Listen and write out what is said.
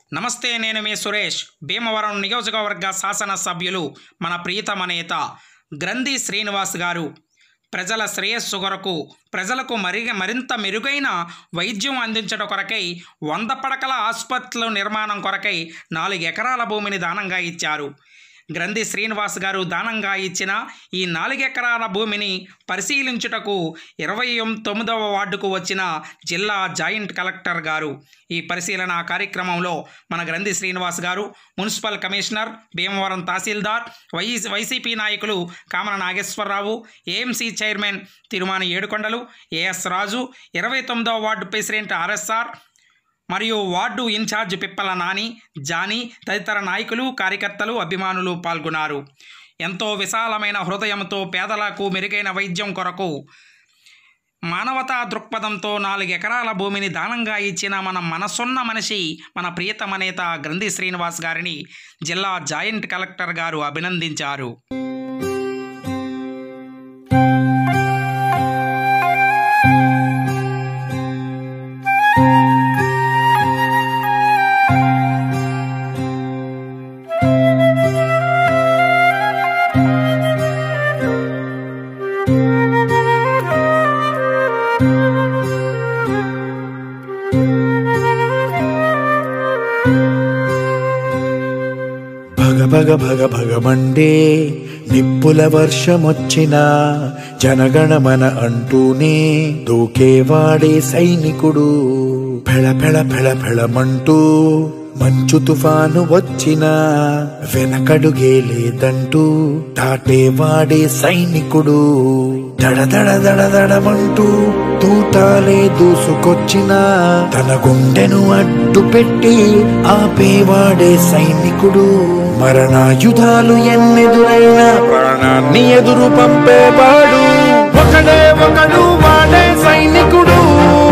నమస్తే నేను మీ సురేష్ భీమవరం నియోజకవర్గ శాసనసభ్యులు మన ప్రీతమ నేత గ్రంథి శ్రీనివాస్ గారు ప్రజల శ్రేయస్సు కొరకు ప్రజలకు మరి మరింత మెరుగైన వైద్యం అందించడం కొరకై వంద పడకల ఆసుపత్రుల నిర్మాణం కొరకై నాలుగు ఎకరాల భూమిని దానంగా ఇచ్చారు గ్రంథి శ్రీనివాస్ గారు దానంగా ఇచ్చిన ఈ నాలుగెకరాల భూమిని పరిశీలించుటకు ఇరవై తొమ్మిదవ వార్డుకు వచ్చిన జిల్లా జాయింట్ కలెక్టర్ గారు ఈ పరిశీలన కార్యక్రమంలో మన గ్రంథి శ్రీనివాస్ గారు మున్సిపల్ కమిషనర్ భీమవరం తహసీల్దార్ వై వైసీపీ నాయకులు Kamana Nageswararao AMC chairman Tirumani Yedukondalu AS Raju ఇరవై తొమ్మిదవ వార్డు ప్రెసిడెంట్ ఆర్ఎస్ఆర్ మరియు ward incharge Pippala Nani Johnny తదితర నాయకులు కార్యకర్తలు అభిమానులు పాల్గొన్నారు ఎంతో విశాలమైన హృదయంతో పేదలకు మెరుగైన వైద్యం కొరకు మానవతా దృక్పథంతో నాలుగు ఎకరాల భూమిని దానంగా ఇచ్చిన మన మనసున్న మనిషి మన ప్రియతమ నేత గ్రంథి శ్రీనివాస్ గారిని జిల్లా జాయింట్ కలెక్టర్ గారు అభినందించారు భగ భగ భగ భగమండే నిప్పుల వర్షమొచ్చిన జనగణమన అంటూనే దూకేవాడే సైనికుడు ఫెళ ఫెళ ఫెళ ఫెళమంటూ మంచు తుఫాను వచ్చిన వెనకడుగే లేదంటూ దాటేవాడే సైనికుడు దడ దడ దడ దడమంటూ తూటాలే దూసుకొచ్చిన తన గుండెను అడ్డు పెట్టి ఆపేవాడే సైనికుడు మరణాయుధాలు ఎన్నెదురైనా ప్రాణాన్ని ఎదురు పంపేవాడు ఒకడే ఒకడు వాడే సైనికుడు